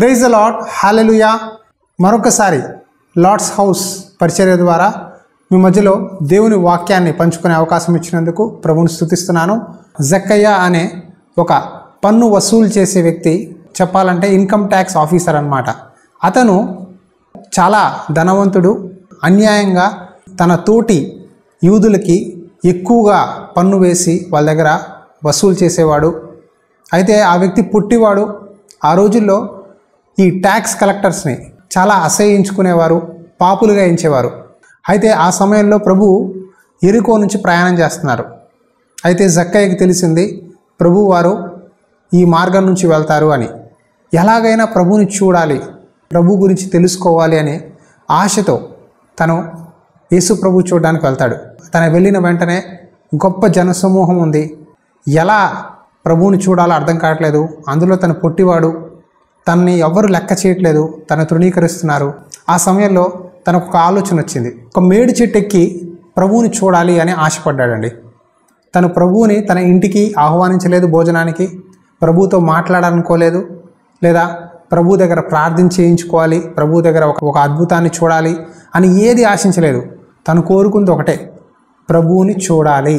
praise the Lord hallelujah మరొకసారి Lord's house పరిచర్య ద్వారా మీ మధ్యలో దేవుని వాక్యాన్ని పంచుకునే అవకాశం ఇచ్చినందుకు ప్రభుని స్థుతిస్తున్నాను జక్కయ్య అనే ఒక పన్ను వసూలు చేసే వ్యక్తి చెప్పాలంటే ఇన్కమ్ ట్యాక్స్ ఆఫీసర్ అన్నమాట అతను చాలా ధనవంతుడు అన్యాయంగా తన తోటి యూదులకి ఎక్కువగా పన్ను వేసి వాళ్ళ దగ్గర వసూలు చేసేవాడు అయితే ఆ వ్యక్తి పుట్టివాడు ఆ రోజుల్లో ఈ ట్యాక్స్ కలెక్టర్స్ని చాలా అసహ్యించుకునేవారు పాపులుగా ఎంచేవారు అయితే ఆ సమయంలో ప్రభు ఎరుకో నుంచి ప్రయాణం చేస్తున్నారు అయితే జక్కయ్యకి తెలిసింది ప్రభు వారు ఈ మార్గం నుంచి వెళ్తారు అని ఎలాగైనా ప్రభుని చూడాలి ప్రభు గురించి తెలుసుకోవాలి అనే ఆశతో తను యేసు ప్రభు చూడడానికి వెళ్తాడు తను వెళ్ళిన వెంటనే గొప్ప జనసమూహం ఉంది ఎలా ప్రభువుని చూడాలో అర్థం కావట్లేదు అందులో తను పొట్టివాడు తనని ఎవరు లెక్క చేయట్లేదు తను తృణీకరిస్తున్నారు ఆ సమయంలో తనకు ఒక ఆలోచన వచ్చింది ఒక మేడి చెట్టు ఎక్కి ప్రభువుని చూడాలి అని ఆశపడ్డాడండి తను ప్రభువుని తన ఇంటికి ఆహ్వానించలేదు భోజనానికి ప్రభువుతో మాట్లాడాలనుకోలేదు లేదా ప్రభు దగ్గర ప్రార్థన చేయించుకోవాలి ప్రభు దగ్గర ఒక ఒక అద్భుతాన్ని చూడాలి అని ఏది ఆశించలేదు తను కోరుకుంది ఒకటే ప్రభువుని చూడాలి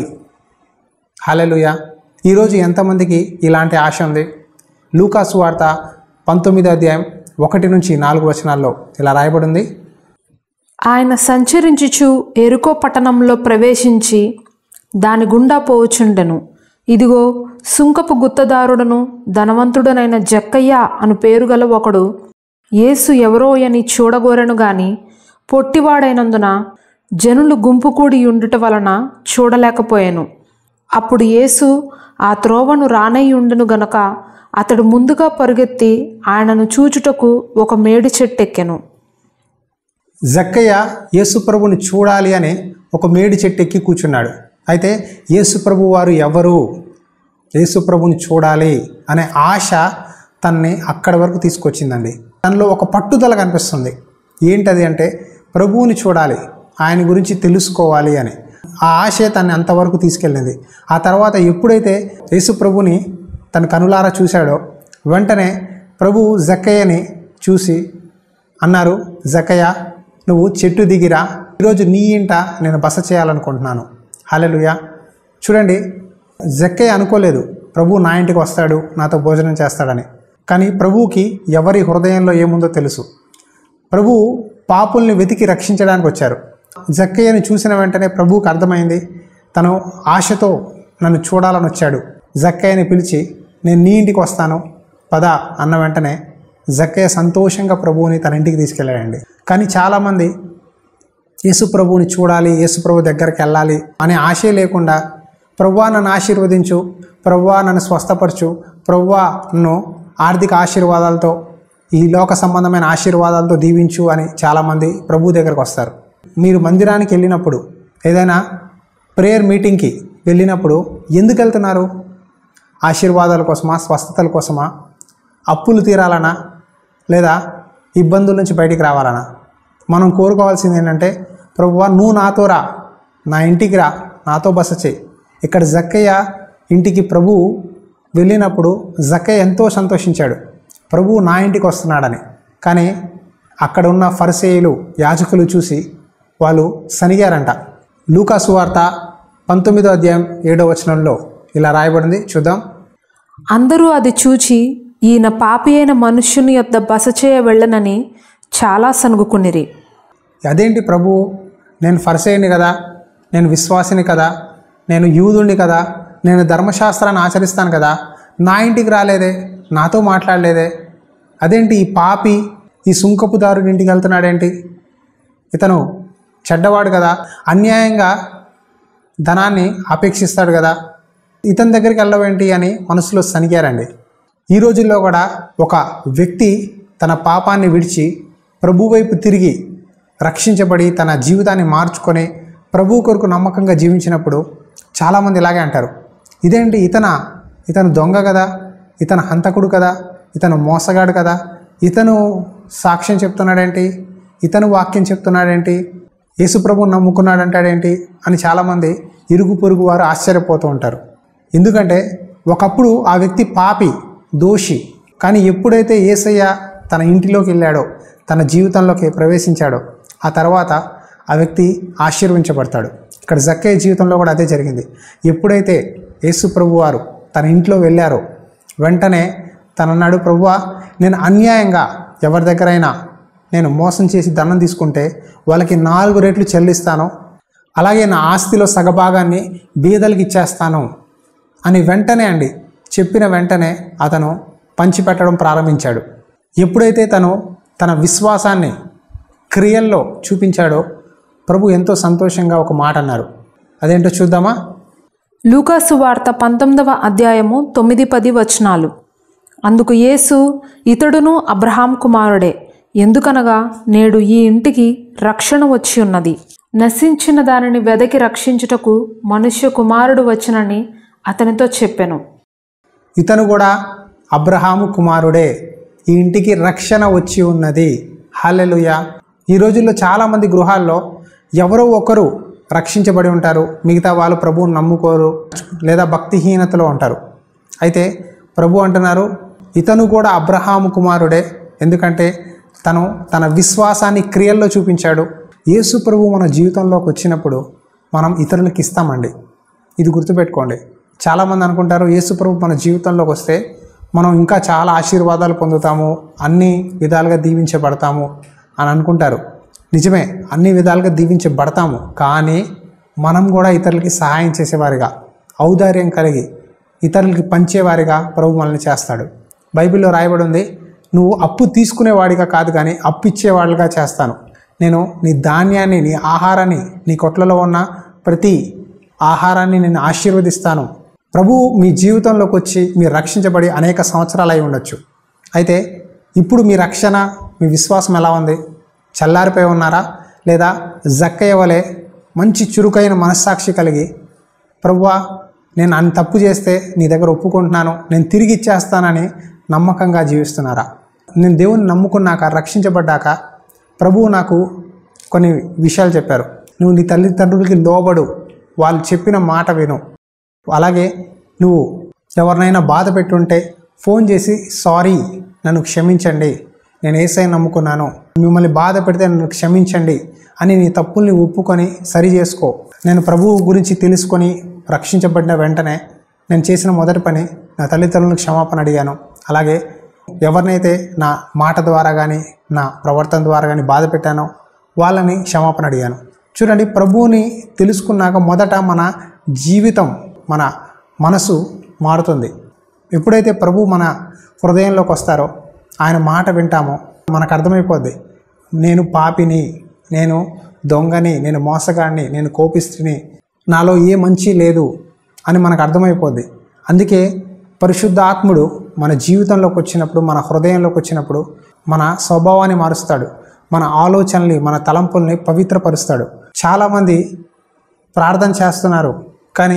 హలెలుయ ఈరోజు ఎంతమందికి ఇలాంటి ఆశ ఉంది లూకాసు వార్త పంతొమ్మిదో అధ్యాయం ఒకటి నుంచి నాలుగు వచనాల్లో ఇలా రాయబడింది ఆయన సంచరించుచు ఎరుకో పట్టణంలో ప్రవేశించి దాని గుండా పోవుచుండెను ఇదిగో సుంకపు గుత్తదారుడను ధనవంతుడనైన జక్కయ్య అను పేరు గల ఒకడు యేసు ఎవరో అని చూడగోరెను గాని పొట్టివాడైనందున జనులు గుంపు కూడి ఉండుట వలన చూడలేకపోయాను అప్పుడు యేసు ఆ త్రోవను రానయ్యుండును గనుక అతడు ముందుగా పరుగెత్తి ఆయనను చూచుటకు ఒక మేడి చెట్టెక్కెను జక్కయ్య యేసుప్రభుని చూడాలి అని ఒక మేడి చెట్టు ఎక్కి కూర్చున్నాడు అయితే యేసుప్రభు వారు ఎవరు యేసుప్రభుని చూడాలి అనే ఆశ తన్ని అక్కడి వరకు తీసుకొచ్చిందండి తనలో ఒక పట్టుదల కనిపిస్తుంది ఏంటది అంటే ప్రభువుని చూడాలి ఆయన గురించి తెలుసుకోవాలి అని ఆ ఆశే తన్ని అంతవరకు తీసుకెళ్ళింది ఆ తర్వాత ఎప్పుడైతే యేసుప్రభుని తన కనులారా చూశాడో వెంటనే ప్రభు జక్కయ్యని చూసి అన్నారు జకయ్య నువ్వు చెట్టు దిగిరా ఈరోజు నీ ఇంట నేను బస చేయాలనుకుంటున్నాను హలెలుయా చూడండి జక్కయ్య అనుకోలేదు ప్రభు నా ఇంటికి వస్తాడు నాతో భోజనం చేస్తాడని కానీ ప్రభువుకి ఎవరి హృదయంలో ఏముందో తెలుసు ప్రభు పాపుల్ని వెతికి రక్షించడానికి వచ్చారు జక్కయ్యని చూసిన వెంటనే ప్రభువుకి అర్థమైంది తను ఆశతో నన్ను చూడాలని వచ్చాడు జక్కయ్యని పిలిచి నేను నీ ఇంటికి వస్తాను పద అన్న వెంటనే జక్కయ్య సంతోషంగా ప్రభువుని తన ఇంటికి తీసుకెళ్ళాడండి కానీ చాలామంది యేసు ప్రభువుని చూడాలి యేసు ప్రభు దగ్గరికి వెళ్ళాలి అనే ఆశే లేకుండా ప్రభువా నన్ను ఆశీర్వదించు ప్రభువా నన్ను స్వస్థపరచు ప్రభువా నన్ను ఆర్థిక ఆశీర్వాదాలతో ఈ లోక సంబంధమైన ఆశీర్వాదాలతో దీవించు అని చాలామంది ప్రభు దగ్గరకు వస్తారు మీరు మందిరానికి వెళ్ళినప్పుడు ఏదైనా ప్రేయర్ మీటింగ్కి వెళ్ళినప్పుడు ఎందుకు వెళ్తున్నారు ఆశీర్వాదాల కోసమా స్వస్థతల కోసమా అప్పులు తీరాలనా లేదా ఇబ్బందుల నుంచి బయటికి రావాలనా మనం కోరుకోవాల్సింది ఏంటంటే ప్రభువా నువ్వు నాతో రా నా ఇంటికి రా నాతో బస చేయి ఇక్కడ జక్కయ్య ఇంటికి ప్రభు వెళ్ళినప్పుడు జక్కయ్య ఎంతో సంతోషించాడు ప్రభువు నా ఇంటికి వస్తున్నాడని కానీ అక్కడ ఉన్న ఫరిసేయులు యాజకులు చూసి వాళ్ళు సనిగారంట లూకాసు వార్త పంతొమ్మిదో అధ్యాయం ఏడో వచనంలో ఇలా రాయబడింది చూద్దాం అందరూ అది చూచి ఈయన పాపి అయిన మనుష్యుని యొద్ద బస చేయ వెళ్ళనని చాలా సనుగుకునిరి అదేంటి ప్రభు నేను ఫర్సేయుని కదా నేను విశ్వాసిని కదా నేను యూదుణ్ణి కదా నేను ధర్మశాస్త్రాన్ని ఆచరిస్తాను కదా నా ఇంటికి రాలేదే నాతో మాట్లాడలేదే అదేంటి ఈ పాపి ఈ సుంకపుదారుడి ఇంటికి వెళ్తున్నాడేంటి ఇతను చెడ్డవాడు కదా అన్యాయంగా ధనాన్ని అపేక్షిస్తాడు కదా ఇతని దగ్గరికి వెళ్ళవేంటి అని మనసులో సనిగారండి ఈ రోజుల్లో కూడా ఒక వ్యక్తి తన పాపాన్ని విడిచి ప్రభు వైపు తిరిగి రక్షించబడి తన జీవితాన్ని మార్చుకొని ప్రభు కొరకు నమ్మకంగా జీవించినప్పుడు చాలామంది ఇలాగే అంటారు ఇదేంటి ఇతన ఇతను దొంగ కదా ఇతను హంతకుడు కదా ఇతను మోసగాడు కదా ఇతను సాక్ష్యం చెప్తున్నాడేంటి ఇతను వాక్యం చెప్తున్నాడేంటి యేసుప్రభు నమ్ముకున్నాడంటాడేంటి అని చాలామంది ఇరుగు పొరుగు వారు ఆశ్చర్యపోతూ ఉంటారు ఎందుకంటే ఒకప్పుడు ఆ వ్యక్తి పాపి దోషి కానీ ఎప్పుడైతే ఏసయ్య తన ఇంటిలోకి వెళ్ళాడో తన జీవితంలోకి ప్రవేశించాడో ఆ తర్వాత ఆ వ్యక్తి ఆశీర్వించబడతాడు ఇక్కడ జక్కయ్య జీవితంలో కూడా అదే జరిగింది ఎప్పుడైతే యేసు ప్రభు వారు తన ఇంట్లో వెళ్ళారో వెంటనే తనన్నాడు ప్రభువా నేను అన్యాయంగా ఎవరి దగ్గరైనా నేను మోసం చేసి దండం తీసుకుంటే వాళ్ళకి నాలుగు రేట్లు చెల్లిస్తాను అలాగే నా ఆస్తిలో సగభాగాన్ని బీదలకి ఇచ్చేస్తాను అని వెంటనే అండి చెప్పిన వెంటనే అతను పంచిపెట్టడం ప్రారంభించాడు ఎప్పుడైతే తను తన విశ్వాసాన్ని క్రియల్లో చూపించాడో ప్రభు ఎంతో సంతోషంగా ఒక మాట అన్నారు అదేంటో చూద్దామా లూకాసు వార్త పంతొమ్మిదవ అధ్యాయము తొమ్మిది పది వచనాలు అందుకు యేసు ఇతడును అబ్రహాం కుమారుడే ఎందుకనగా నేడు ఈ ఇంటికి రక్షణ వచ్చి ఉన్నది నశించిన దానిని వెదకి రక్షించుటకు మనుష్య కుమారుడు వచ్చనని అతనితో చెప్పెను ఇతను కూడా అబ్రహాము కుమారుడే ఈ ఇంటికి రక్షణ వచ్చి ఉన్నది హాలెలుయ ఈ రోజుల్లో చాలామంది గృహాల్లో ఎవరో ఒకరు రక్షించబడి ఉంటారు మిగతా వాళ్ళు ప్రభువుని నమ్ముకోరు లేదా భక్తిహీనతలో ఉంటారు అయితే ప్రభు అంటున్నారు ఇతను కూడా అబ్రహాము కుమారుడే ఎందుకంటే తను తన విశ్వాసాన్ని క్రియల్లో చూపించాడు యేసు ప్రభు మన జీవితంలోకి వచ్చినప్పుడు మనం ఇతరులకు ఇస్తామండి ఇది గుర్తుపెట్టుకోండి చాలామంది అనుకుంటారు యేసు ప్రభు మన జీవితంలోకి వస్తే మనం ఇంకా చాలా ఆశీర్వాదాలు పొందుతాము అన్ని విధాలుగా దీవించబడతాము అని అనుకుంటారు నిజమే అన్ని విధాలుగా దీవించబడతాము కానీ మనం కూడా ఇతరులకి సహాయం చేసేవారిగా ఔదార్యం కలిగి ఇతరులకి పంచేవారిగా ప్రభు మనల్ని చేస్తాడు బైబిల్లో రాయబడి ఉంది నువ్వు అప్పు తీసుకునేవాడిగా కాదు కానీ అప్పు ఇచ్చేవాడిగా చేస్తాను నేను నీ ధాన్యాన్ని నీ ఆహారాన్ని నీ కొట్లలో ఉన్న ప్రతి ఆహారాన్ని నేను ఆశీర్వదిస్తాను ప్రభువు మీ జీవితంలోకి వచ్చి మీరు రక్షించబడి అనేక సంవత్సరాలు అయి ఉండొచ్చు అయితే ఇప్పుడు మీ రక్షణ మీ విశ్వాసం ఎలా ఉంది చల్లారిపోయి ఉన్నారా లేదా జక్కయ్య వలె మంచి చురుకైన మనస్సాక్షి కలిగి ప్రభువా నేను అన్ని తప్పు చేస్తే నీ దగ్గర ఒప్పుకుంటున్నాను నేను తిరిగి ఇచ్చేస్తానని నమ్మకంగా జీవిస్తున్నారా నేను దేవుని నమ్ముకున్నాక రక్షించబడ్డాక ప్రభువు నాకు కొన్ని విషయాలు చెప్పారు నువ్వు నీ తల్లిదండ్రులకి లోబడు వాళ్ళు చెప్పిన మాట విను అలాగే నువ్వు ఎవరినైనా బాధ పెట్టుంటే ఫోన్ చేసి సారీ నన్ను క్షమించండి నేను ఏసై నమ్ముకున్నాను మిమ్మల్ని బాధ పెడితే నన్ను క్షమించండి అని నీ తప్పుల్ని ఒప్పుకొని సరి చేసుకో నేను ప్రభువు గురించి తెలుసుకొని రక్షించబడిన వెంటనే నేను చేసిన మొదటి పని నా తల్లిదండ్రులకు క్షమాపణ అడిగాను అలాగే ఎవరినైతే నా మాట ద్వారా కానీ నా ప్రవర్తన ద్వారా కానీ బాధ పెట్టానో వాళ్ళని క్షమాపణ అడిగాను చూడండి ప్రభువుని తెలుసుకున్నాక మొదట మన జీవితం మన మనసు మారుతుంది ఎప్పుడైతే ప్రభు మన హృదయంలోకి వస్తారో ఆయన మాట వింటామో మనకు అర్థమైపోద్ది నేను పాపిని నేను దొంగని నేను మోసగాడిని నేను కోపిస్తుని నాలో ఏ మంచి లేదు అని మనకు అర్థమైపోద్ది అందుకే పరిశుద్ధ ఆత్ముడు మన జీవితంలోకి వచ్చినప్పుడు మన హృదయంలోకి వచ్చినప్పుడు మన స్వభావాన్ని మారుస్తాడు మన ఆలోచనల్ని మన తలంపుల్ని పవిత్రపరుస్తాడు చాలామంది ప్రార్థన చేస్తున్నారు కానీ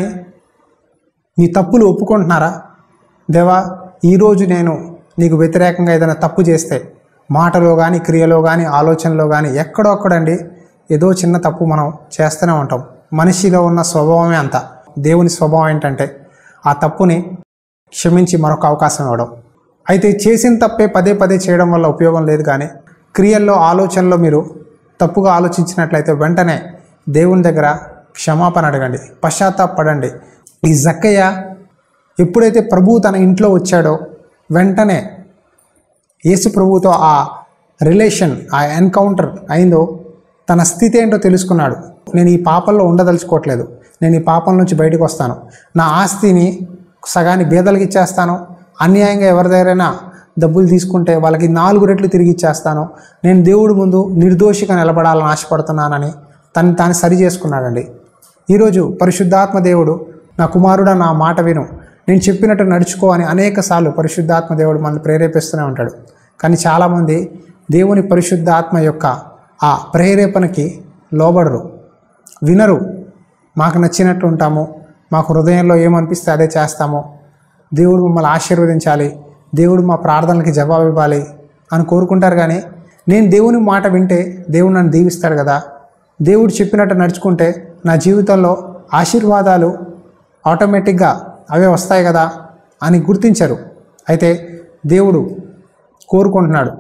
మీ తప్పులు ఒప్పుకుంటున్నారా దేవా ఈరోజు నేను నీకు వ్యతిరేకంగా ఏదైనా తప్పు చేస్తే మాటలో కానీ క్రియలో కానీ ఆలోచనలో కానీ ఎక్కడో అక్కడండి ఏదో చిన్న తప్పు మనం చేస్తూనే ఉంటాం మనిషిలో ఉన్న స్వభావమే అంత దేవుని స్వభావం ఏంటంటే ఆ తప్పుని క్షమించి మరొక అవకాశం ఇవ్వడం అయితే చేసిన తప్పే పదే పదే చేయడం వల్ల ఉపయోగం లేదు కానీ క్రియల్లో ఆలోచనలో మీరు తప్పుగా ఆలోచించినట్లయితే వెంటనే దేవుని దగ్గర క్షమాపణ అడగండి పశ్చాత్తాపడండి ఈ జక్కయ్య ఎప్పుడైతే ప్రభువు తన ఇంట్లో వచ్చాడో వెంటనే యేసు ప్రభువుతో ఆ రిలేషన్ ఆ ఎన్కౌంటర్ అయిందో తన స్థితి ఏంటో తెలుసుకున్నాడు నేను ఈ పాపంలో ఉండదలుచుకోవట్లేదు నేను ఈ పాపం నుంచి బయటకు వస్తాను నా ఆస్తిని సగాన్ని బీదలకి ఇచ్చేస్తాను అన్యాయంగా ఎవరి దగ్గరైనా డబ్బులు తీసుకుంటే వాళ్ళకి నాలుగు రెట్లు తిరిగి ఇచ్చేస్తాను నేను దేవుడి ముందు నిర్దోషిగా నిలబడాలని ఆశపడుతున్నానని తను తాను సరి చేసుకున్నాడండి ఈరోజు పరిశుద్ధాత్మ దేవుడు నా కుమారుడా నా మాట విను నేను చెప్పినట్టు నడుచుకో అని అనేక సార్లు పరిశుద్ధాత్మ దేవుడు మనల్ని ప్రేరేపిస్తూనే ఉంటాడు కానీ చాలామంది దేవుని పరిశుద్ధాత్మ యొక్క ఆ ప్రేరేపణకి లోబడరు వినరు మాకు నచ్చినట్టు ఉంటాము మాకు హృదయంలో ఏమనిపిస్తే అదే చేస్తాము దేవుడు మమ్మల్ని ఆశీర్వదించాలి దేవుడు మా ప్రార్థనలకి జవాబు ఇవ్వాలి అని కోరుకుంటారు కానీ నేను దేవుని మాట వింటే దేవుడు నన్ను దీవిస్తాడు కదా దేవుడు చెప్పినట్టు నడుచుకుంటే నా జీవితంలో ఆశీర్వాదాలు ఆటోమేటిక్గా అవే వస్తాయి కదా అని గుర్తించరు అయితే దేవుడు కోరుకుంటున్నాడు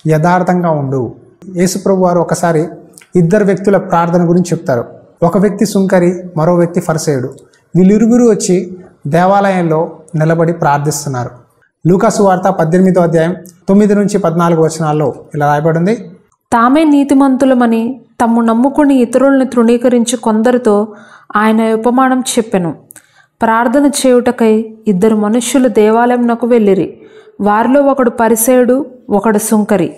యథార్థంగా ఉండు యేసుప్రభు వారు ఒకసారి ఇద్దరు వ్యక్తుల ప్రార్థన గురించి చెప్తారు ఒక వ్యక్తి సుంకరి మరో వ్యక్తి ఫరిసేయుడు వీళ్ళిరుగురు వచ్చి దేవాలయంలో నిలబడి ప్రార్థిస్తున్నారు లూకాసు వార్త పద్దెనిమిదో అధ్యాయం తొమ్మిది నుంచి పద్నాలుగు వచనాల్లో ఇలా రాయబడింది తామే నీతిమంతులమని తమ్ము నమ్ముకుని ఇతరుల్ని తృణీకరించి కొందరితో ఆయన ఉపమానం చెప్పెను ప్రార్థన చేయుటకై ఇద్దరు మనుష్యులు దేవాలయంనకు వెళ్ళిరి వారిలో ఒకడు పరిసేయుడు ఒకడు సుంకరి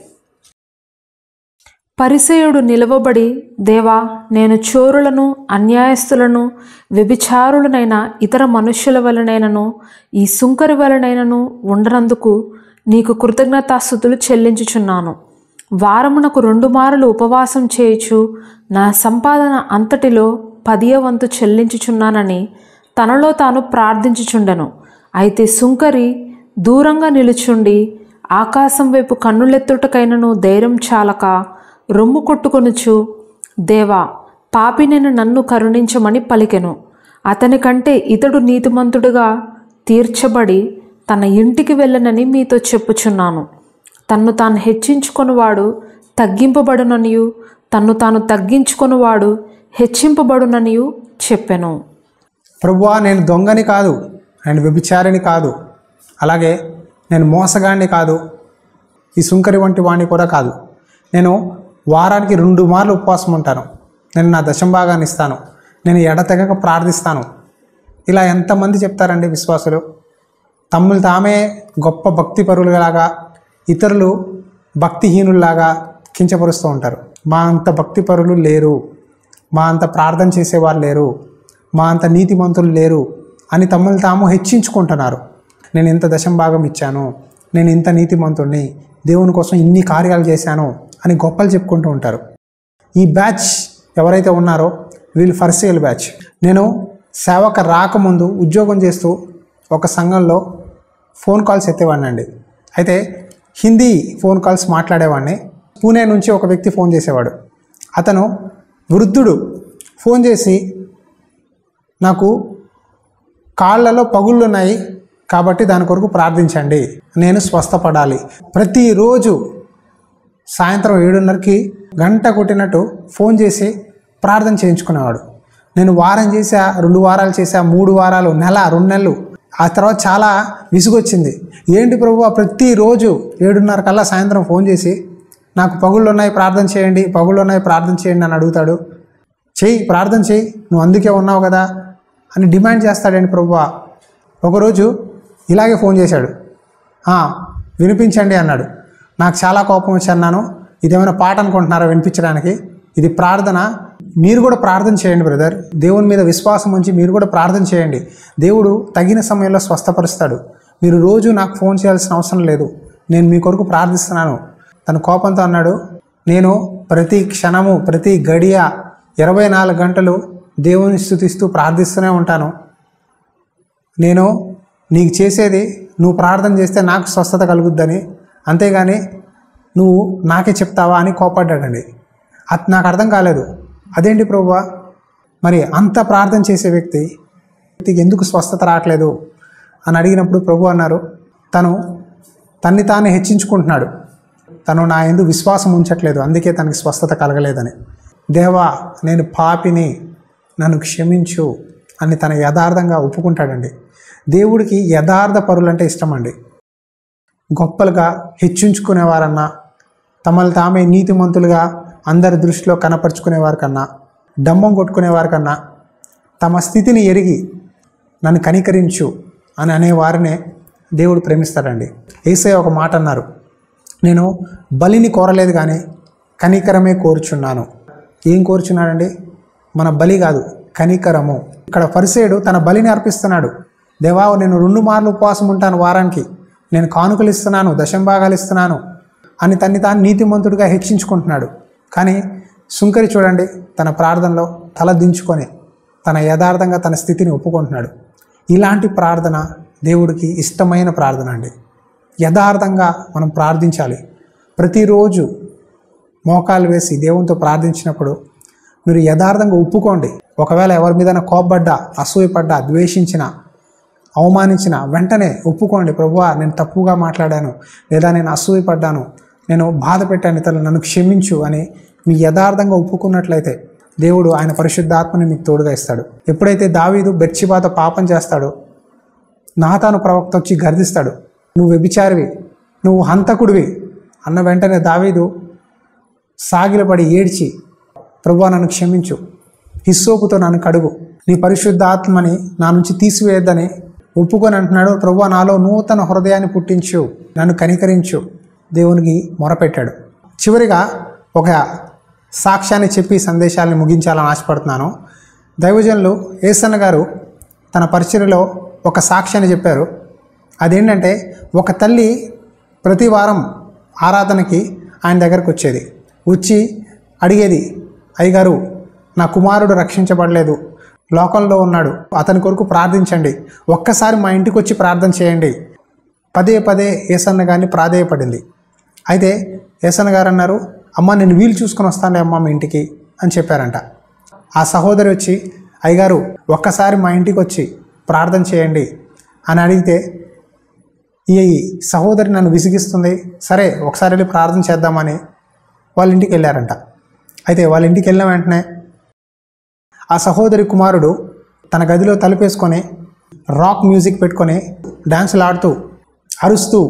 పరిసేయుడు నిలవబడి దేవా నేను చోరులను అన్యాయస్తులను వ్యభిచారులనైన ఇతర మనుష్యుల వలనైనను ఈ సుంకరి వలనైనను ఉండనందుకు నీకు కృతజ్ఞతాస్థుతులు చెల్లించుచున్నాను వారమునకు రెండు మారులు ఉపవాసం చేయుచు నా సంపాదన అంతటిలో పదియ వంతు చెల్లించుచున్నానని తనలో తాను ప్రార్థించుచుండెను అయితే సుంకరి దూరంగా నిలుచుండి ఆకాశం వైపు కన్నులెత్తుటకైనను ధైర్యం చాలక రొమ్ము కొట్టుకొనుచు దేవా పాపినైన నన్ను కరుణించమని పలికెను అతని కంటే ఇతడు నీతిమంతుడుగా తీర్చబడి తన ఇంటికి వెళ్ళనని మీతో చెప్పుచున్నాను తన్ను తాను హెచ్చించుకొనివాడు తగ్గింపబడుననియు తన్ను తాను తగ్గించుకొనివాడు హెచ్చింపబడుననియు చెప్పెను ప్రభువా నేను దొంగని కాదు నేను వ్యభిచారిని కాదు అలాగే నేను మోసగాడిని కాదు ఈ సుంకరి వంటి వాణ్ణి కూడా కాదు నేను వారానికి రెండు మార్లు ఉపవాసం ఉంటాను నేను నా దశంభాగాన్ని ఇస్తాను నేను ఎడతెగక ప్రార్థిస్తాను ఇలా ఎంతమంది చెప్తారండి విశ్వాసులు తమ్ములు తామే గొప్ప భక్తి పరులులాగా ఇతరులు భక్తిహీనుల్లాగా కించపరుస్తూ ఉంటారు మా అంత భక్తి పరులు లేరు మా అంత ప్రార్థన చేసేవారు లేరు మా అంత నీతిమంతులు లేరు అని తమ్ములు తాము హెచ్చించుకుంటున్నారు నేను ఇంత దశం భాగం ఇచ్చాను నేను ఇంత నీతిమంతుడిని దేవుని కోసం ఇన్ని కార్యాలు చేశాను అని గొప్పలు చెప్పుకుంటూ ఉంటారు ఈ బ్యాచ్ ఎవరైతే ఉన్నారో వీళ్ళు ఫర్సేల్ బ్యాచ్ నేను సేవక రాకముందు ఉద్యోగం చేస్తూ ఒక సంఘంలో ఫోన్ కాల్స్ ఎత్తేవాడినండి అయితే హిందీ ఫోన్ కాల్స్ మాట్లాడేవాడిని పూణే నుంచి ఒక వ్యక్తి ఫోన్ చేసేవాడు అతను వృద్ధుడు ఫోన్ చేసి నాకు కాళ్ళలో పగుళ్ళు ఉన్నాయి కాబట్టి దాని కొరకు ప్రార్థించండి నేను స్వస్థపడాలి ప్రతిరోజు సాయంత్రం ఏడున్నరకి గంట కొట్టినట్టు ఫోన్ చేసి ప్రార్థన చేయించుకునేవాడు నేను వారం చేసా రెండు వారాలు చేసా మూడు వారాలు నెల రెండు నెలలు ఆ తర్వాత చాలా విసుగొచ్చింది ఏంటి ప్రభు ప్రతిరోజు ఏడున్నర కల్లా సాయంత్రం ఫోన్ చేసి నాకు పగుళ్ళు ఉన్నాయి ప్రార్థన చేయండి పగుళ్ళు ఉన్నాయి ప్రార్థన చేయండి అని అడుగుతాడు చెయ్యి ప్రార్థన చెయ్యి నువ్వు అందుకే ఉన్నావు కదా అని డిమాండ్ చేస్తాడండి ప్రభువా ఒకరోజు ఇలాగే ఫోన్ చేశాడు "ఆ, వినిపించండి అన్నాడు నాకు చాలా కోపం వచ్చి అన్నాను ఇదేమైనా పాట అనుకుంటున్నారా వినిపించడానికి ఇది ప్రార్థన మీరు కూడా ప్రార్థన చేయండి బ్రదర్ దేవుని మీద విశ్వాసం ఉంచి మీరు కూడా ప్రార్థన చేయండి దేవుడు తగిన సమయంలో స్వస్థపరుస్తాడు మీరు రోజు నాకు ఫోన్ చేయాల్సిన అవసరం లేదు నేను మీ కొరకు ప్రార్థిస్తున్నాను తన కోపంతో అన్నాడు నేను ప్రతి క్షణము ప్రతి గడియ ఇరవై నాలుగు గంటలు దేవుని స్థుతిస్తూ ప్రార్థిస్తూనే ఉంటాను నేను నీకు చేసేది నువ్వు ప్రార్థన చేస్తే నాకు స్వస్థత కలుగుద్దని అంతేగాని నువ్వు నాకే చెప్తావా అని కోపడ్డాడండి అది నాకు అర్థం కాలేదు అదేంటి ప్రభువా మరి అంత ప్రార్థన చేసే వ్యక్తి వ్యక్తికి ఎందుకు స్వస్థత రావట్లేదు అని అడిగినప్పుడు ప్రభు అన్నారు తను తన్ని తానే హెచ్చించుకుంటున్నాడు తను నా ఎందు విశ్వాసం ఉంచట్లేదు అందుకే తనకి స్వస్థత కలగలేదని దేవా నేను పాపిని నన్ను క్షమించు అని తన యథార్థంగా ఒప్పుకుంటాడండి దేవుడికి యథార్థ పరులంటే ఇష్టం అండి గొప్పలుగా హెచ్చించుకునేవారన్నా తమను తామే నీతిమంతులుగా అందరి దృష్టిలో కనపరుచుకునేవారి కన్నా డంబం కొట్టుకునేవారి కన్నా తమ స్థితిని ఎరిగి నన్ను కనికరించు అని అనేవారినే దేవుడు ప్రేమిస్తాడండి ఏసే ఒక మాట అన్నారు నేను బలిని కోరలేదు కానీ కనికరమే కోరుచున్నాను ఏం కోరుచున్నాడండి మన బలి కాదు కనికరము ఇక్కడ పరిసేడు తన బలిని అర్పిస్తున్నాడు దేవా నేను రెండు మార్లు ఉపవాసం ఉంటాను వారానికి నేను కానుకలు ఇస్తున్నాను దశంభాగాలు ఇస్తున్నాను అని తన్ని తాను నీతిమంతుడిగా హెచ్చించుకుంటున్నాడు కానీ సుంకరి చూడండి తన ప్రార్థనలో తల దించుకొని తన యథార్థంగా తన స్థితిని ఒప్పుకుంటున్నాడు ఇలాంటి ప్రార్థన దేవుడికి ఇష్టమైన ప్రార్థన అండి యథార్థంగా మనం ప్రార్థించాలి ప్రతిరోజు మోకాలు వేసి దేవునితో ప్రార్థించినప్పుడు మీరు యథార్థంగా ఒప్పుకోండి ఒకవేళ ఎవరి మీద కోపడ్డా అసూయపడ్డా ద్వేషించిన అవమానించిన వెంటనే ఒప్పుకోండి ప్రభువా నేను తప్పుగా మాట్లాడాను లేదా నేను అసూయపడ్డాను నేను బాధ పెట్టాను ఇతరులు నన్ను క్షమించు అని మీ యథార్థంగా ఒప్పుకున్నట్లయితే దేవుడు ఆయన పరిశుద్ధాత్మని మీకు తోడుగా ఇస్తాడు ఎప్పుడైతే దావీదు బెర్చిబాత పాపం చేస్తాడో నాతాను ప్రవక్త వచ్చి గర్దిస్తాడు నువ్వు వ్యభిచారివి నువ్వు హంతకుడివి అన్న వెంటనే దావీదు సాగిలపడి ఏడ్చి ప్రభువా నన్ను క్షమించు హిస్సోపుతో నన్ను కడుగు నీ పరిశుద్ధ ఆత్మని నా నుంచి తీసివేయద్దని ఒప్పుకొని అంటున్నాడు ప్రభువా నాలో నూతన హృదయాన్ని పుట్టించు నన్ను కనికరించు దేవునికి మొరపెట్టాడు చివరిగా ఒక సాక్ష్యాన్ని చెప్పి సందేశాలను ముగించాలని ఆశపడుతున్నాను దైవజనులు ఏసన్న గారు తన పరిచర్యలో ఒక సాక్ష్యాన్ని చెప్పారు అదేంటంటే ఒక తల్లి ప్రతి వారం ఆరాధనకి ఆయన దగ్గరకు వచ్చేది వచ్చి అడిగేది అయ్యగారు నా కుమారుడు రక్షించబడలేదు లోకంలో ఉన్నాడు అతని కొరకు ప్రార్థించండి ఒక్కసారి మా ఇంటికి వచ్చి ప్రార్థన చేయండి పదే పదే ఏసన్న గారిని ప్రాధేయపడింది అయితే ఏసన్న గారు అన్నారు అమ్మ నేను వీలు చూసుకొని వస్తాను అమ్మ మీ ఇంటికి అని చెప్పారంట ఆ సహోదరి వచ్చి అయ్యగారు ఒక్కసారి మా ఇంటికి వచ్చి ప్రార్థన చేయండి అని అడిగితే ఈ సహోదరి నన్ను విసిగిస్తుంది సరే ఒకసారి వెళ్ళి ప్రార్థన చేద్దామని వాళ్ళ ఇంటికి వెళ్ళారంట అయితే వాళ్ళ ఇంటికి వెళ్ళిన వెంటనే ఆ సహోదరి కుమారుడు తన గదిలో తలుపేసుకొని రాక్ మ్యూజిక్ పెట్టుకొని డ్యాన్సులు ఆడుతూ అరుస్తూ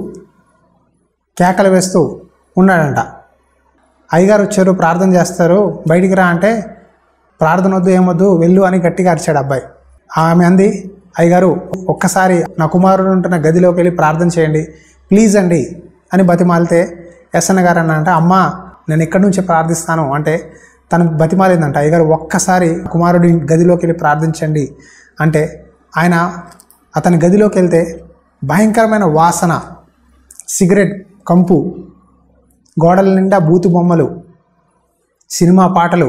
కేకలు వేస్తూ ఉన్నాడంట అయ్యగారు వచ్చారు ప్రార్థన చేస్తారు బయటికి రా అంటే ప్రార్థన వద్దు ఏమొద్దు వెళ్ళు అని గట్టిగా అరిచాడు అబ్బాయి ఆమె అంది అయ్యగారు ఒక్కసారి నా కుమారుడు ఉంటున్న గదిలోకి వెళ్ళి ప్రార్థన చేయండి ప్లీజ్ అండి అని బతిమాలితే ఎస్ఎన్ గారు అన్న అంటే అమ్మ నేను ఎక్కడి నుంచి ప్రార్థిస్తాను అంటే తను బతిమాలిందంట అయ్యగారు ఒక్కసారి కుమారుడి గదిలోకి వెళ్ళి ప్రార్థించండి అంటే ఆయన అతని గదిలోకి వెళ్తే భయంకరమైన వాసన సిగరెట్ కంపు గోడల నిండా బూతు బొమ్మలు సినిమా పాటలు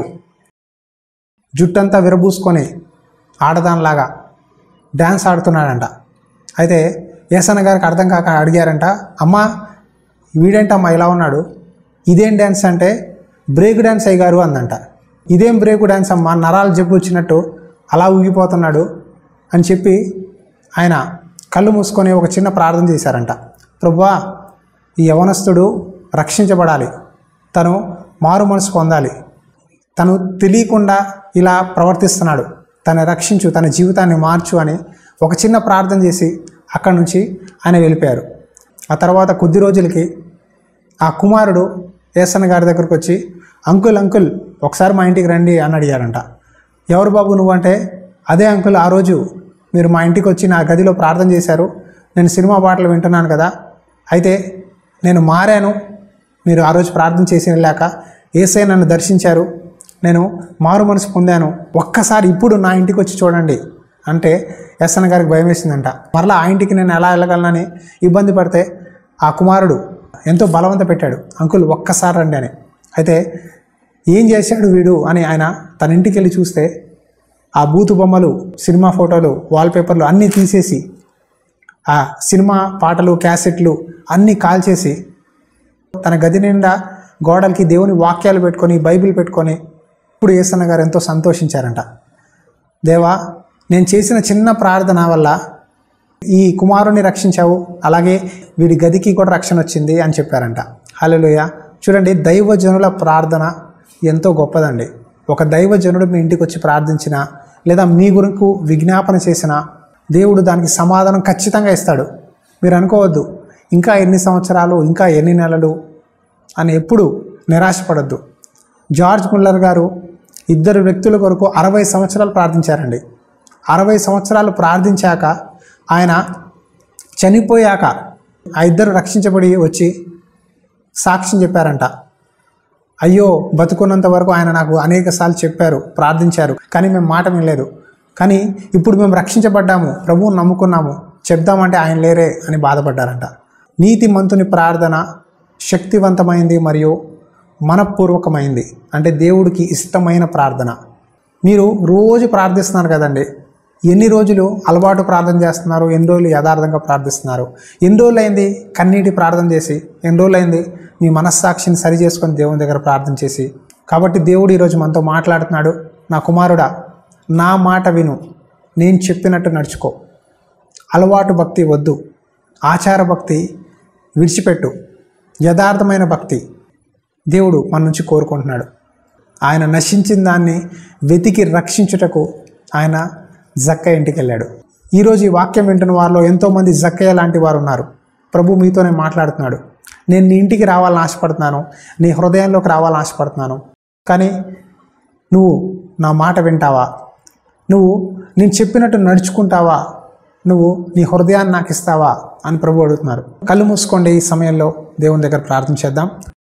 జుట్టంతా విరబూసుకొని ఆడదానిలాగా డ్యాన్స్ ఆడుతున్నాడంట అయితే ఏసన్న గారికి అర్థం కాక అడిగారంట అమ్మా వీడేంటమ్మా ఇలా ఉన్నాడు ఇదేం డ్యాన్స్ అంటే బ్రేక్ డ్యాన్స్ అయ్యారు అందంట ఇదేం బ్రేక్ డ్యాన్స్ అమ్మా నరాలు జబ్బు వచ్చినట్టు అలా ఊగిపోతున్నాడు అని చెప్పి ఆయన కళ్ళు మూసుకొని ఒక చిన్న ప్రార్థన చేశారంట ప్రభువా ఈ యవనస్తుడు రక్షించబడాలి తను మారు మనసు పొందాలి తను తెలియకుండా ఇలా ప్రవర్తిస్తున్నాడు తను రక్షించు తన జీవితాన్ని మార్చు అని ఒక చిన్న ప్రార్థన చేసి అక్కడి నుంచి ఆయన వెళ్ళిపోయారు ఆ తర్వాత కొద్ది రోజులకి ఆ కుమారుడు ఏసన్న గారి దగ్గరకు వచ్చి అంకుల్ అంకుల్ ఒకసారి మా ఇంటికి రండి అని అడిగారంట ఎవరు బాబు నువ్వంటే అదే అంకుల్ ఆ రోజు మీరు మా ఇంటికి వచ్చి నా గదిలో ప్రార్థన చేశారు నేను సినిమా పాటలు వింటున్నాను కదా అయితే నేను మారాను మీరు ఆ రోజు ప్రార్థన చేసి వెళ్ళాక ఏసై నన్ను దర్శించారు నేను మారు మనసు పొందాను ఒక్కసారి ఇప్పుడు నా ఇంటికి వచ్చి చూడండి అంటే ఎస్ఎన్ గారికి భయం వేసిందంట మరలా ఆ ఇంటికి నేను ఎలా వెళ్ళగలనని ఇబ్బంది పడితే ఆ కుమారుడు ఎంతో బలవంత పెట్టాడు అంకుల్ ఒక్కసారి రండి అని అయితే ఏం చేశాడు వీడు అని ఆయన తన ఇంటికి వెళ్ళి చూస్తే ఆ బూతు బొమ్మలు సినిమా ఫోటోలు వాల్పేపర్లు అన్నీ తీసేసి ఆ సినిమా పాటలు క్యాసెట్లు అన్నీ కాల్చేసి తన గది నిండా గోడలకి దేవుని వాక్యాలు పెట్టుకొని బైబిల్ పెట్టుకొని ఇప్పుడు ఏసన్న గారు ఎంతో సంతోషించారంట దేవా నేను చేసిన చిన్న ప్రార్థన వల్ల ఈ కుమారుని రక్షించావు అలాగే వీడి గదికి కూడా రక్షణ వచ్చింది అని చెప్పారంట హలోయ చూడండి దైవజనుల ప్రార్థన ఎంతో గొప్పదండి ఒక దైవజనుడు మీ ఇంటికి వచ్చి ప్రార్థించిన లేదా మీ గురకు విజ్ఞాపన చేసిన దేవుడు దానికి సమాధానం ఖచ్చితంగా ఇస్తాడు మీరు అనుకోవద్దు ఇంకా ఎన్ని సంవత్సరాలు ఇంకా ఎన్ని నెలలు అని ఎప్పుడు నిరాశపడద్దు జార్జ్ ముల్లర్ గారు ఇద్దరు వ్యక్తుల కొరకు అరవై సంవత్సరాలు ప్రార్థించారండి అరవై సంవత్సరాలు ప్రార్థించాక ఆయన చనిపోయాక ఆ ఇద్దరు రక్షించబడి వచ్చి సాక్ష్యం చెప్పారంట అయ్యో బతుకున్నంత వరకు ఆయన నాకు అనేక సార్లు చెప్పారు ప్రార్థించారు కానీ మేము మాట వినలేదు కానీ ఇప్పుడు మేము రక్షించబడ్డాము ప్రభువుని నమ్ముకున్నాము చెప్దామంటే ఆయన లేరే అని బాధపడ్డారంట నీతిమంతుని ప్రార్థన శక్తివంతమైంది మరియు మనపూర్వకమైంది అంటే దేవుడికి ఇష్టమైన ప్రార్థన మీరు రోజు ప్రార్థిస్తున్నారు కదండి ఎన్ని రోజులు అలవాటు ప్రార్థన చేస్తున్నారు ఎన్ని రోజులు యథార్థంగా ప్రార్థిస్తున్నారు ఎన్ని రోజులు అయింది కన్నీటి ప్రార్థన చేసి ఎన్ని రోజులు అయింది మీ మనస్సాక్షిని సరి చేసుకొని దేవుని దగ్గర ప్రార్థన చేసి కాబట్టి దేవుడు ఈరోజు మనతో మాట్లాడుతున్నాడు నా కుమారుడా నా మాట విను నేను చెప్పినట్టు నడుచుకో అలవాటు భక్తి వద్దు ఆచార భక్తి విడిచిపెట్టు యథార్థమైన భక్తి దేవుడు మన నుంచి కోరుకుంటున్నాడు ఆయన నశించిన దాన్ని వెతికి రక్షించుటకు ఆయన జక్కయ్య ఇంటికి వెళ్ళాడు ఈరోజు ఈ వాక్యం వింటున్న వారిలో ఎంతోమంది జక్కయ్య లాంటి వారు ఉన్నారు ప్రభు మీతోనే మాట్లాడుతున్నాడు నేను నీ ఇంటికి రావాలని ఆశపడుతున్నాను నీ హృదయంలోకి రావాలని ఆశపడుతున్నాను కానీ నువ్వు నా మాట వింటావా నువ్వు నేను చెప్పినట్టు నడుచుకుంటావా నువ్వు నీ హృదయాన్ని నాకు ఇస్తావా అని ప్రభు అడుగుతున్నారు కళ్ళు మూసుకోండి ఈ సమయంలో దేవుని దగ్గర ప్రార్థన చేద్దాం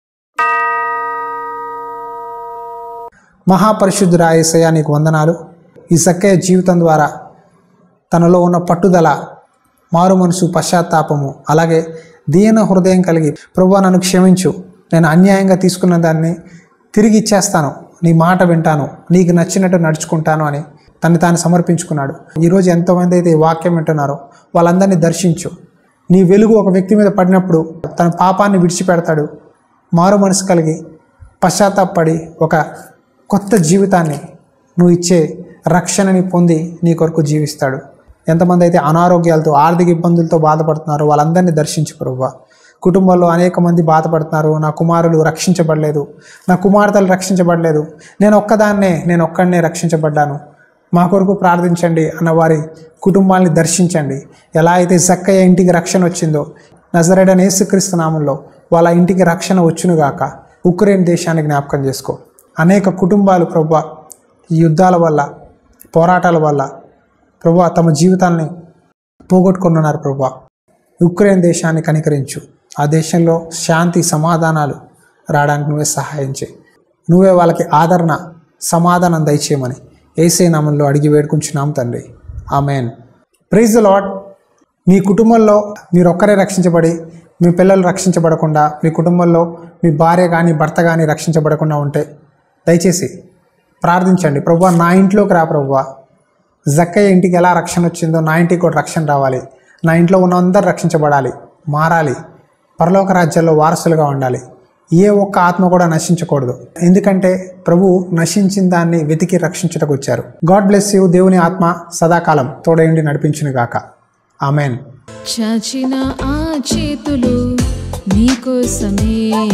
మహాపరిశుద్ధురాయేసయ్య నీకు వందనాలు ఈ సక్కయ్య జీవితం ద్వారా తనలో ఉన్న పట్టుదల మారు మనసు పశ్చాత్తాపము అలాగే దీన హృదయం కలిగి ప్రభు నన్ను క్షమించు నేను అన్యాయంగా తీసుకున్న దాన్ని తిరిగి ఇచ్చేస్తాను నీ మాట వింటాను నీకు నచ్చినట్టు నడుచుకుంటాను అని తను తాను సమర్పించుకున్నాడు ఈరోజు ఎంతోమంది అయితే ఈ వాక్యం వింటున్నారో వాళ్ళందరినీ దర్శించు నీ వెలుగు ఒక వ్యక్తి మీద పడినప్పుడు తన పాపాన్ని విడిచిపెడతాడు మారు మనసు కలిగి పశ్చాత్తాపడి ఒక కొత్త జీవితాన్ని నువ్వు ఇచ్చే రక్షణని పొంది నీ కొరకు జీవిస్తాడు ఎంతమంది అయితే అనారోగ్యాలతో ఆర్థిక ఇబ్బందులతో బాధపడుతున్నారో వాళ్ళందరినీ దర్శించు ప్రభువా కుటుంబంలో అనేక మంది బాధపడుతున్నారు నా కుమారులు రక్షించబడలేదు నా కుమార్తెలు రక్షించబడలేదు నేను ఒక్కదాన్నే నేను ఒక్కడనే రక్షించబడ్డాను మా కొరకు ప్రార్థించండి అన్న వారి కుటుంబాన్ని దర్శించండి ఎలా అయితే జక్కయ్య ఇంటికి రక్షణ వచ్చిందో నజరేడని యేసుక్రీస్తు నామంలో వాళ్ళ ఇంటికి రక్షణ వచ్చునుగాక ఉక్రెయిన్ దేశాన్ని జ్ఞాపకం చేసుకో అనేక కుటుంబాలు ప్రభు ఈ యుద్ధాల వల్ల పోరాటాల వల్ల ప్రభు తమ జీవితాన్ని పోగొట్టుకున్నారు ప్రభు ఉక్రెయిన్ దేశాన్ని కనికరించు ఆ దేశంలో శాంతి సమాధానాలు రావడానికి నువ్వే సహాయం చేయి నువ్వే వాళ్ళకి ఆదరణ సమాధానం దయచేయమని ఏసే నామంలో అడిగి వేడుకుంటున్నాం తండ్రి ఆమెన్ ప్రైజ్ ద లాడ్ మీ కుటుంబంలో మీరు ఒక్కరే రక్షించబడి మీ పిల్లలు రక్షించబడకుండా మీ కుటుంబంలో మీ భార్య కానీ భర్త కానీ రక్షించబడకుండా ఉంటే దయచేసి ప్రార్థించండి ప్రభు నా ఇంట్లోకి రా ప్రభు జక్కయ్య ఇంటికి ఎలా రక్షణ వచ్చిందో నా ఇంటికి కూడా రక్షణ రావాలి నా ఇంట్లో ఉన్న అందరు రక్షించబడాలి మారాలి పరలోక రాజ్యాల్లో వారసులుగా ఉండాలి ఏ ఒక్క ఆత్మ కూడా నశించకూడదు ఎందుకంటే ప్రభు నశించిన దాన్ని వెతికి రక్షించుటకు వచ్చారు గాడ్ బ్లెస్ యూ దేవుని ఆత్మ సదాకాలం తోడయుండి నడిపించును గాక ఆమెన్ చాచిన ఆ చేతులు నీకోసమే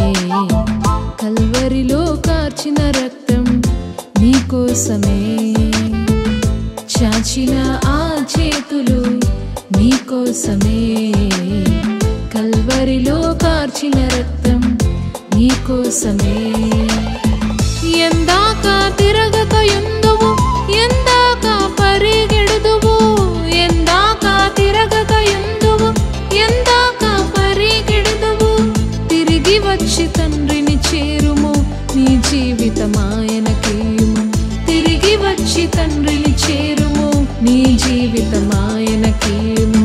కల్వరిలో కార్చిన రక్తం నీకోసమే చాచిన ఆ చేతులు నీకోసమే కల్వరిలో కార్చిన రక్తం నీకోసమే ಎಂದಾಕ ತಿರಗಕಯುಂದುವು ಎಂದಾಕ ಪರಿಗೆಡುದುವು ಎಂದಾಕ ತಿರಗಕಯುಂದುವು ಎಂದಾಕ పరిగెడుదువు తిరిగి వచ్చి తండ్రిని చేరుము నీ జీవితమాయనకేయుము తిరిగి వచ్చి తండ్రిని చేరుము నీ జీవితమాయనకేయుము